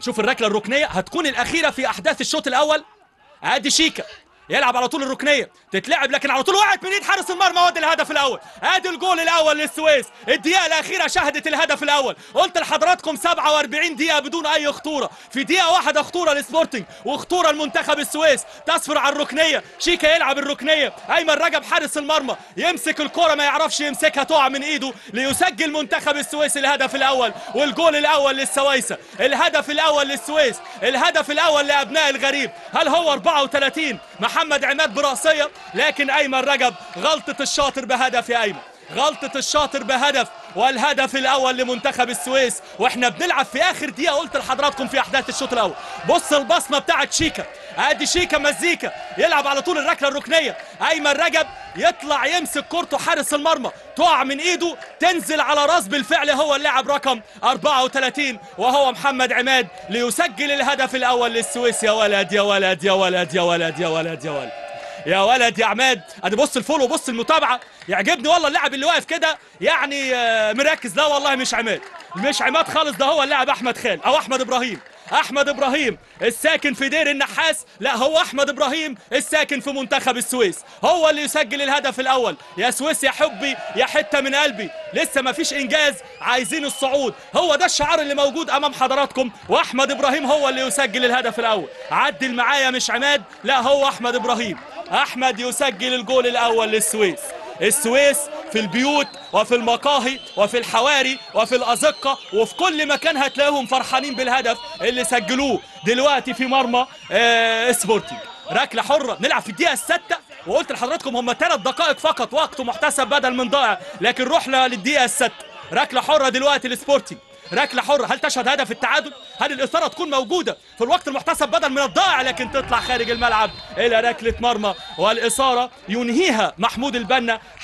نشوف الركله الركنيه هتكون الاخيره في احداث الشوط الاول ادي شيكا يلعب على طول الركنيه تتلعب لكن على طول وقعت من ايد حارس المرمى وادي الهدف الاول ادي الجول الاول للسويس الدقيقه الاخيره شهدت الهدف الاول قلت لحضراتكم 47 دقيقه بدون اي خطوره في دقيقه واحده خطوره لسبورتنج وخطوره لمنتخب السويس تصفر على الركنيه شيكا يلعب الركنيه ايمن رجب حارس المرمى يمسك الكره ما يعرفش يمسكها تقع من ايده ليسجل منتخب السويس الهدف الاول والجول الاول للسويسه الهدف الاول للسويس الهدف الاول لابناء الغريب هل هو 34 محمد عماد براسيه لكن ايمن رجب غلطه الشاطر بهدف يا ايمن غلطة الشاطر بهدف والهدف الأول لمنتخب السويس واحنا بنلعب في آخر دقيقة قلت لحضراتكم في أحداث الشوط الأول بص البصمة بتاعت شيكا ادي شيكا مزيكا يلعب على طول الركلة الركنية أيمن رجب يطلع يمسك كورته حارس المرمى تقع من ايده تنزل على راس بالفعل هو اللاعب رقم 34 وهو محمد عماد ليسجل الهدف الأول للسويس يا ولد يا ولد يا ولد يا ولد يا ولد يا ولد يا ولد يا عماد ادي بص الفولو وبص المتابعه يعجبني والله اللاعب اللي واقف كده يعني آه، مركز لا والله مش عماد مش عماد خالص ده هو اللاعب احمد خال او احمد ابراهيم احمد ابراهيم الساكن في دير النحاس لا هو احمد ابراهيم الساكن في منتخب السويس هو اللي يسجل الهدف الاول يا سويس يا حبي يا حته من قلبي لسه ما فيش انجاز عايزين الصعود هو ده الشعار اللي موجود امام حضراتكم واحمد ابراهيم هو اللي يسجل الهدف الاول عدل معايا مش عماد لا هو احمد ابراهيم احمد يسجل الجول الاول للسويس السويس في البيوت وفي المقاهي وفي الحواري وفي الأزقة وفي كل مكان هتلاقيهم فرحانين بالهدف اللي سجلوه دلوقتي في مرمى آه سبورتنج ركلة حرة نلعب في الدقيقة الستة وقلت لحضراتكم هم ثلاث دقائق فقط وقت محتسب بدل من ضائع لكن رحنا للدقيقة الستة ركلة حرة دلوقتي لسبورتنج ركلة حرة هل تشهد هدف التعادل؟ هل الإثارة تكون موجودة في الوقت المحتسب بدل من الضائع لكن تطلع خارج الملعب إلى ركلة مرمى والإثارة ينهيها محمود البنا